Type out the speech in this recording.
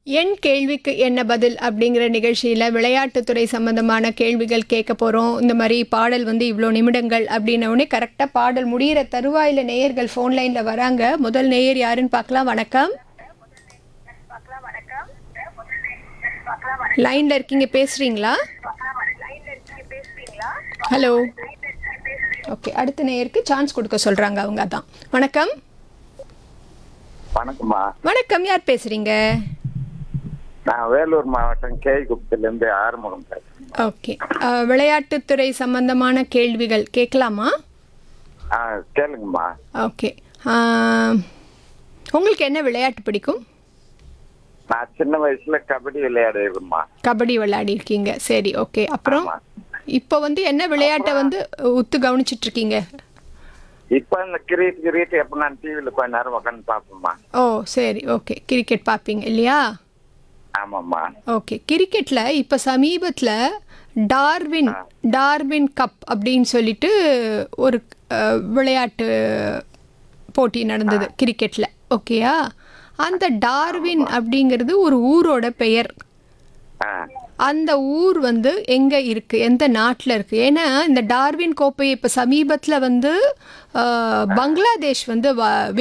என் கேள்விக்கு என்ன பதில் அப்படிங்கிற நிகழ்ச்சியில் விளையாட்டுத்துறை சம்பந்தமான கேள்விகள் கேட்க போகிறோம் இந்த மாதிரி பாடல் வந்து இவ்வளோ நிமிடங்கள் அப்படின்ன உடனே கரெக்டாக பாடல் முடிகிற தருவாயில் நேயர்கள் ஃபோன் லைனில் வராங்க முதல் நேயர் யாருன்னு பார்க்கலாம் வணக்கம் லைனில் இருக்கீங்க பேசுகிறீங்களா ஹலோ ஓகே அடுத்த நேயருக்கு சான்ஸ் கொடுக்க சொல்கிறாங்க அவங்க அதான் வணக்கம் வணக்கம்மா வணக்கம் யார் பேசுகிறீங்க நான் வேலூர் மாவட்டம் கேகுப்திலேருந்து ஆறுமுகம் பேசுறேன் ஓகே அஹ், விளையாட்டுத்துறை சம்பந்தமான கேள்விகள் கேட்கலாமா ஆ கேளுங்கம்மா ஓகே அஹ், உங்களுக்கு என்ன விளையாட்டு பிடிக்கும் நான் சின்ன வயசுல கபடி விளையாடுவேம்மா கபடி விளையாடி இருக்கீங்க சரி ஓகே அப்புறம் ஆமா. இப்போ வந்து என்ன விளையாட்டை வந்து உத்து கவனிச்சிட்டு இருக்கீங்க இப்போ இந்த கிரீட் கிரீட் எப்போ நான் டிவியில் கொஞ்ச நேரம் உட்காந்து பார்ப்போம்மா ஓ சரி ஓகே கிரிக்கெட் பார்ப்பீங்க இல்லையா ஆமாம்மா ஓகே கிரிக்கெட்டில் இப்போ சமீபத்தில் டார்வின் டார்வின் கப் அப்படின்னு சொல்லிட்டு ஒரு அஹ், விளையாட்டு போட்டி நடந்தது கிரிக்கெட்டில் ஓகேயா அந்த டார்வின் அப்படிங்கிறது ஒரு ஊரோட பெயர் ஆ அந்த ஊர் வந்து எங்கே இருக்குது எந்த நாட்டில் இருக்குது ஏன்னா இந்த டார்வின் கோப்பையை இப்போ சமீபத்தில் வந்து அஹ், பங்களாதேஷ் வந்து வ